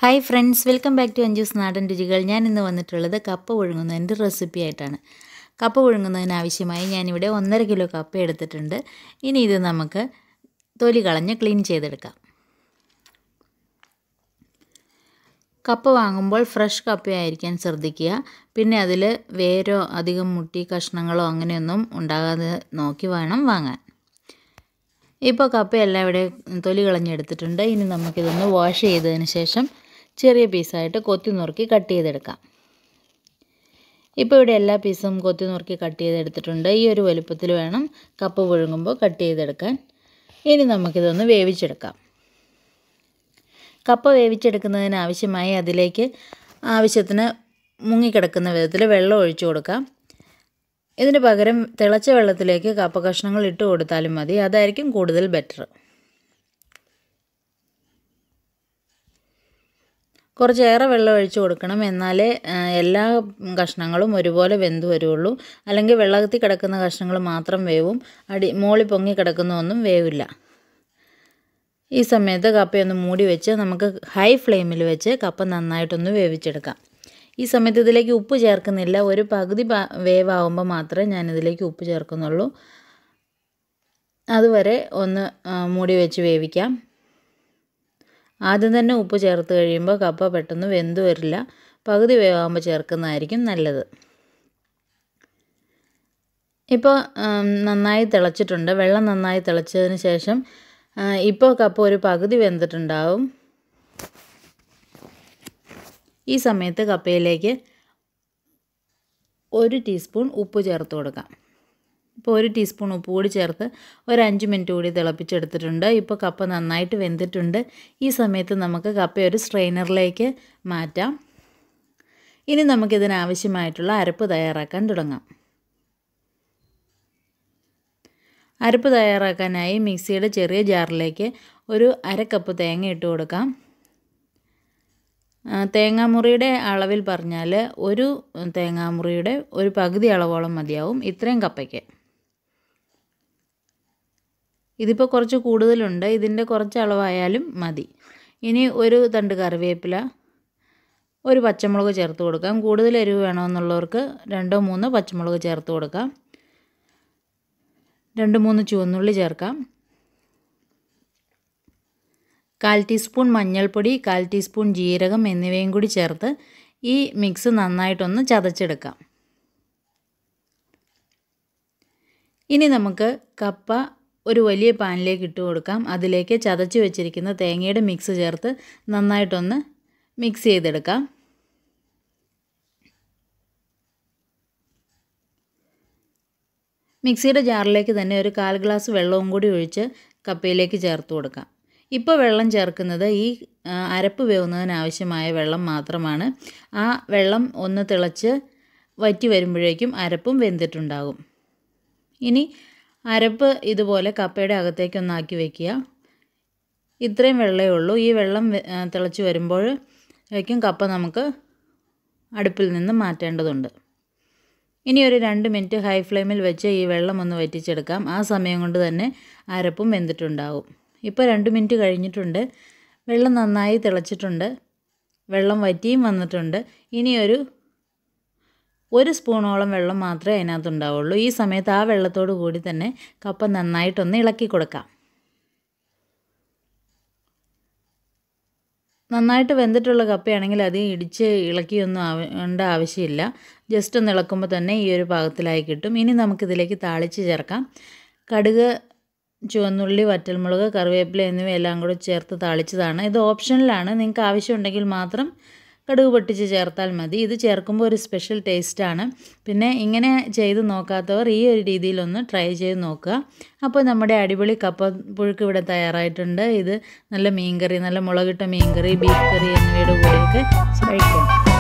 hi friends welcome back to Anju's നാടൻ രുചികൾ ഞാൻ ഇന്ന് വന്നിട്ടുള്ളത് കപ്പ പുഴുങ്ങുന്നതിൻ്റെ റെസിപ്പി ആയിട്ടാണ് കപ്പ പുഴുങ്ങുന്നതിന് ആവശ്യമായി ഞാനിവിടെ ഒന്നര കിലോ കപ്പ എടുത്തിട്ടുണ്ട് ഇനി ഇത് നമുക്ക് തൊലി കളഞ്ഞ് ക്ലീൻ ചെയ്തെടുക്കാം കപ്പ വാങ്ങുമ്പോൾ ഫ്രഷ് കപ്പയായിരിക്കാൻ ശ്രദ്ധിക്കുക പിന്നെ അതിൽ വേരോ അധികം മുട്ടി കഷ്ണങ്ങളോ അങ്ങനെയൊന്നും ഉണ്ടാകാതെ നോക്കി വേണം വാങ്ങാൻ ഇപ്പോൾ കപ്പയെല്ലാം ഇവിടെ തൊലി കളഞ്ഞെടുത്തിട്ടുണ്ട് ഇനി നമുക്കിതൊന്ന് വാഷ് ചെയ്തതിന് ശേഷം ചെറിയ പീസായിട്ട് കൊത്തി നുറുക്കി കട്ട് ചെയ്തെടുക്കാം ഇപ്പോൾ ഇവിടെ എല്ലാ പീസും കൊത്തി നുറുക്കി കട്ട് ചെയ്തെടുത്തിട്ടുണ്ട് ഈ ഒരു വലുപ്പത്തിൽ വേണം കപ്പ പുഴുങ്ങുമ്പോൾ കട്ട് ചെയ്തെടുക്കാൻ ഇനി നമുക്കിതൊന്ന് വേവിച്ചെടുക്കാം കപ്പ വേവിച്ചെടുക്കുന്നതിന് ആവശ്യമായി അതിലേക്ക് ആവശ്യത്തിന് മുങ്ങിക്കിടക്കുന്ന വിധത്തിൽ വെള്ളം ഒഴിച്ചു കൊടുക്കാം ഇതിന് പകരം തിളച്ച വെള്ളത്തിലേക്ക് കപ്പ കഷ്ണങ്ങൾ ഇട്ട് കൊടുത്താലും മതി അതായിരിക്കും കൂടുതൽ ബെറ്റർ കുറച്ചേറെ വെള്ളം ഒഴിച്ചു കൊടുക്കണം എന്നാലേ എല്ലാ കഷ്ണങ്ങളും ഒരുപോലെ വെന്ത് വരുള്ളൂ അല്ലെങ്കിൽ വെള്ളത്തിൽ കിടക്കുന്ന കഷ്ണങ്ങൾ മാത്രം വേവും അടി മോളി പൊങ്ങി കിടക്കുന്ന ഒന്നും വേവില്ല ഈ സമയത്ത് കപ്പയൊന്ന് മൂടി വെച്ച് നമുക്ക് ഹൈ ഫ്ലെയിമിൽ വെച്ച് കപ്പ നന്നായിട്ടൊന്ന് വേവിച്ചെടുക്കാം ഈ സമയത്ത് ഇതിലേക്ക് ഉപ്പ് ചേർക്കുന്നില്ല ഒരു പകുതി വേവാകുമ്പോൾ മാത്രമേ ഞാനിതിലേക്ക് ഉപ്പ് ചേർക്കുന്നുള്ളൂ അതുവരെ ഒന്ന് മൂടി വെച്ച് വേവിക്കാം ആദ്യം തന്നെ ഉപ്പ് ചേർത്ത് കഴിയുമ്പോൾ കപ്പ പെട്ടെന്ന് വെന്ത് വരില്ല പകുതി വേവാകുമ്പോൾ ചേർക്കുന്നതായിരിക്കും നല്ലത് ഇപ്പോൾ നന്നായി തിളച്ചിട്ടുണ്ട് വെള്ളം നന്നായി തിളച്ചതിന് ശേഷം ഇപ്പോൾ കപ്പ ഒരു പകുതി വെന്തിട്ടുണ്ടാവും ഈ സമയത്ത് കപ്പയിലേക്ക് ഒരു ടീസ്പൂൺ ഉപ്പ് ചേർത്ത് കൊടുക്കാം ഇപ്പോൾ ഒരു ടീസ്പൂൺ ഉപ്പ് കൂടി ചേർത്ത് ഒരു അഞ്ച് മിനിറ്റ് കൂടി തിളപ്പിച്ചെടുത്തിട്ടുണ്ട് ഇപ്പോൾ കപ്പ നന്നായിട്ട് വെന്തിട്ടുണ്ട് ഈ സമയത്ത് നമുക്ക് കപ്പ ഒരു സ്ട്രെയിനറിലേക്ക് മാറ്റാം ഇനി നമുക്കിതിനാവശ്യമായിട്ടുള്ള അരപ്പ് തയ്യാറാക്കാൻ തുടങ്ങാം അരപ്പ് തയ്യാറാക്കാനായി മിക്സിയുടെ ചെറിയ ജാറിലേക്ക് ഒരു അര കപ്പ് തേങ്ങ ഇട്ട് കൊടുക്കാം തേങ്ങാമുറിയുടെ അളവിൽ പറഞ്ഞാൽ ഒരു തേങ്ങാമുറിയുടെ ഒരു പകുതി അളവോളം മതിയാവും ഇത്രയും കപ്പയ്ക്ക് ഇതിപ്പോൾ കുറച്ച് കൂടുതലുണ്ട് ഇതിൻ്റെ കുറച്ച് അളവായാലും മതി ഇനി ഒരു തണ്ട് കറിവേപ്പില ഒരു പച്ചമുളക് ചേർത്ത് കൊടുക്കാം കൂടുതൽ എരിവ് വേണമെന്നുള്ളവർക്ക് രണ്ടോ മൂന്നോ പച്ചമുളക് ചേർത്ത് കൊടുക്കാം രണ്ട് മൂന്ന് ചുവന്നുള്ളി ചേർക്കാം കാൽ ടീസ്പൂൺ മഞ്ഞൾപ്പൊടി കാൽ ടീസ്പൂൺ ജീരകം എന്നിവയും കൂടി ചേർത്ത് ഈ മിക്സ് നന്നായിട്ടൊന്ന് ചതച്ചെടുക്കാം ഇനി നമുക്ക് കപ്പ ഒരു വലിയ പാനിലേക്ക് ഇട്ട് കൊടുക്കാം അതിലേക്ക് ചതച്ച് വെച്ചിരിക്കുന്ന തേങ്ങയുടെ മിക്സ് ചേർത്ത് നന്നായിട്ടൊന്ന് മിക്സ് ചെയ്തെടുക്കാം മിക്സിയുടെ ജാറിലേക്ക് തന്നെ ഒരു കാൽ ഗ്ലാസ് വെള്ളവും കൂടി ഒഴിച്ച് കപ്പയിലേക്ക് ചേർത്ത് കൊടുക്കാം ഇപ്പോൾ വെള്ളം ചേർക്കുന്നത് ഈ അരപ്പ് വേവുന്നതിന് ആവശ്യമായ വെള്ളം മാത്രമാണ് ആ വെള്ളം ഒന്ന് തിളച്ച് വറ്റി വരുമ്പോഴേക്കും അരപ്പും വെന്തിട്ടുണ്ടാകും ഇനി അരപ്പ് ഇതുപോലെ കപ്പയുടെ അകത്തേക്കൊന്നാക്കി വെക്കുക ഇത്രയും വെള്ളമേ ഉള്ളൂ ഈ വെള്ളം തിളച്ച് വരുമ്പോൾ വയ്ക്കും കപ്പ നമുക്ക് അടുപ്പിൽ നിന്ന് മാറ്റേണ്ടതുണ്ട് ഇനി ഒരു രണ്ട് മിനിറ്റ് ഹൈ ഫ്ലെയിമിൽ വെച്ച് ഈ വെള്ളം ഒന്ന് വറ്റിച്ചെടുക്കാം ആ സമയം കൊണ്ട് തന്നെ അരപ്പും വെന്തിട്ടുണ്ടാകും ഇപ്പോൾ രണ്ട് മിനിറ്റ് കഴിഞ്ഞിട്ടുണ്ട് വെള്ളം നന്നായി തിളച്ചിട്ടുണ്ട് വെള്ളം വറ്റിയും വന്നിട്ടുണ്ട് ഇനി ഒരു ഒരു സ്പൂണോളം വെള്ളം മാത്രമേ അതിനകത്ത് ഉണ്ടാവുള്ളൂ ഈ സമയത്ത് ആ വെള്ളത്തോട് കൂടി തന്നെ കപ്പ നന്നായിട്ടൊന്ന് ഇളക്കി കൊടുക്കാം നന്നായിട്ട് വെന്തിട്ടുള്ള കപ്പയാണെങ്കിൽ അത് ഇടിച്ച് ഇളക്കിയൊന്നും ആവേണ്ട ആവശ്യമില്ല ജസ്റ്റ് ഒന്ന് ഇളക്കുമ്പോൾ തന്നെ ഈ ഒരു പാകത്തിലായി കിട്ടും ഇനി നമുക്കിതിലേക്ക് താളിച്ച് ചേർക്കാം കടുക് ചുവന്നുള്ളി വറ്റൽമുളക് കറിവേപ്പില എന്നിവയെല്ലാം കൂടി ചേർത്ത് താളിച്ചതാണ് ഇത് ഓപ്ഷനിലാണ് നിങ്ങൾക്ക് ആവശ്യമുണ്ടെങ്കിൽ മാത്രം കടുക് പൊട്ടിച്ച് ചേർത്താൽ മതി ഇത് ചേർക്കുമ്പോൾ ഒരു സ്പെഷ്യൽ ടേസ്റ്റാണ് പിന്നെ ഇങ്ങനെ ചെയ്ത് നോക്കാത്തവർ ഈ ഒരു രീതിയിലൊന്ന് ട്രൈ ചെയ്ത് നോക്കുക അപ്പോൾ നമ്മുടെ അടിപൊളി കപ്പ പുഴുക്ക് ഇവിടെ തയ്യാറായിട്ടുണ്ട് ഇത് നല്ല മീൻകറി നല്ല മുളകിട്ട മീൻകറി ബീഫ് കറി എന്നിവയുടെ കൂടെയൊക്കെ കഴിക്കാം